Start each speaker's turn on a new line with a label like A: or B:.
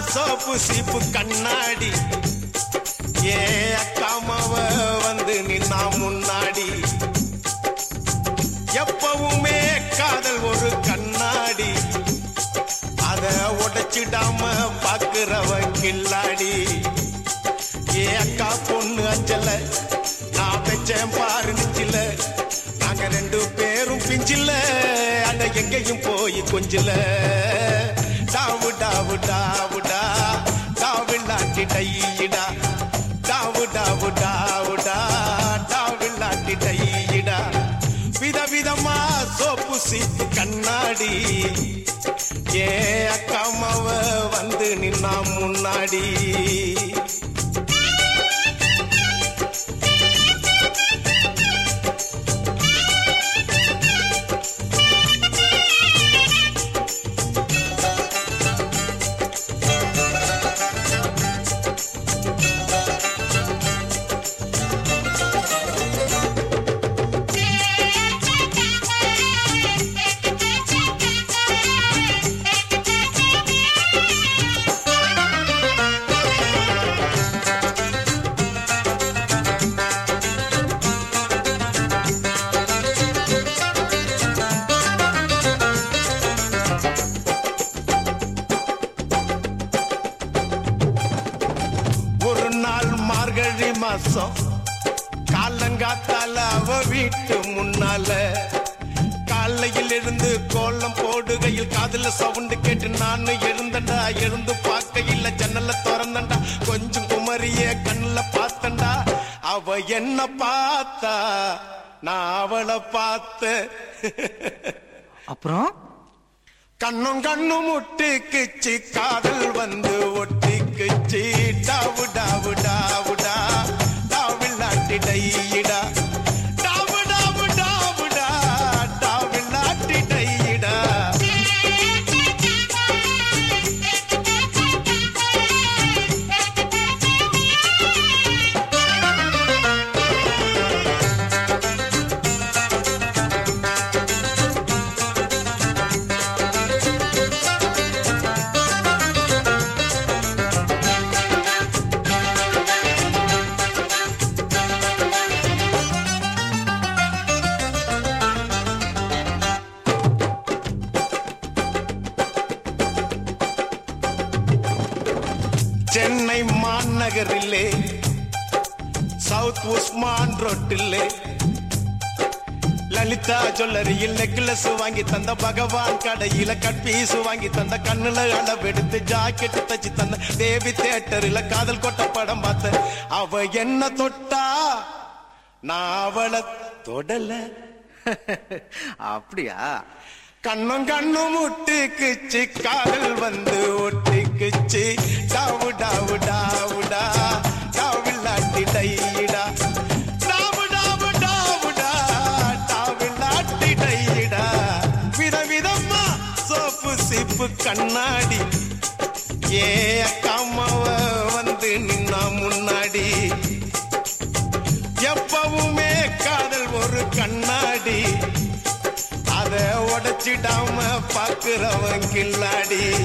A: soap சீப்பு கண்ணாடி ஏ அக்காமாவ வந்து நின்னா முன்னாடி எப்பவுமே காதல் ஒரு கண்ணாடி அத உடைச்சிடாம பாக்குறவன் கில்லாடி ஏ அக்கா பொண்ணு அஞ்சல நான் வச்சேன் பாரு நிச்சில நாங்க ரெண்டு பேரும் பிஞ்சில அட எங்கேயும் போய் கொஞ்சில டாவு டாவு டாவுடா டாவில்லாட்டி டையிடா டாவு டாவு டாவுடா டாவில்லாட்டி டையிடா விதவிதமா சோப்பு சீப்பு கண்ணாடி ஏ அக்காமாவ வந்து நின்னா முன்னாடி ஒரு நாள் மார்கழி மாசம் காலங்காத்தால அவ வீட்டு முன்னால காலையில் இருந்து கோலம் போடுகையில் காதுல சவுண்டு கேட்டு நானு எழுந்தண்டா எழுந்து பார்க்கையில் ஜன்னல திறந்தண்டா கொஞ்சம் குமரிய கண்ணுல பார்த்தண்டா அவ என்ன பார்த்தா நான் அவளை பார்த்தேன்
B: அப்புறம்
A: கண்ணும் கண்ணும் முட்டிக்குச்சு காதல் வந்து ஒட்டிக்குச்சு டாவு டாவு டாவுடா டாவில்லாட்டி டையிடா டாவு டாவு டாவுடா டாவில்லாட்டி டையிடா சென்னை மாநகரிலே சவுத் உஸ்மான் ரோட்டிலே லலிதா ஜுவல்லரியில் நெக்லஸ் வாங்கி தந்த பகவான் கடையில கட்பீஸ் வாங்கி தந்த கண்ணுல அளவெடுத்து ஜாக்கெட் தச்சு தந்த தேவி தியேட்டரில் காதல் கொட்ட படம் பார்த்த அவ என்ன தொட்டா நான் அவளை தொடல
B: அப்படியா
A: கண்ணும் கண்ணும் முட்டிக்குச்சு காதல் வந்து ஒட்டிக்குச்சு டாவு டாவு டாவுடா டாவில்லாட்டி டையிடா டாவு டாவு டாவுடா டாவில்லாட்டி டையிடா விதவிதமா சோப்பு சீப்பு கண்ணாடி ஏ அக்காமாவ வந்து நின்னா முன்னாடி எப்பவுமே காதல் ஒரு கண்ணாடி அத உடைச்சிடாம பாக்குறவன் கில்லாடி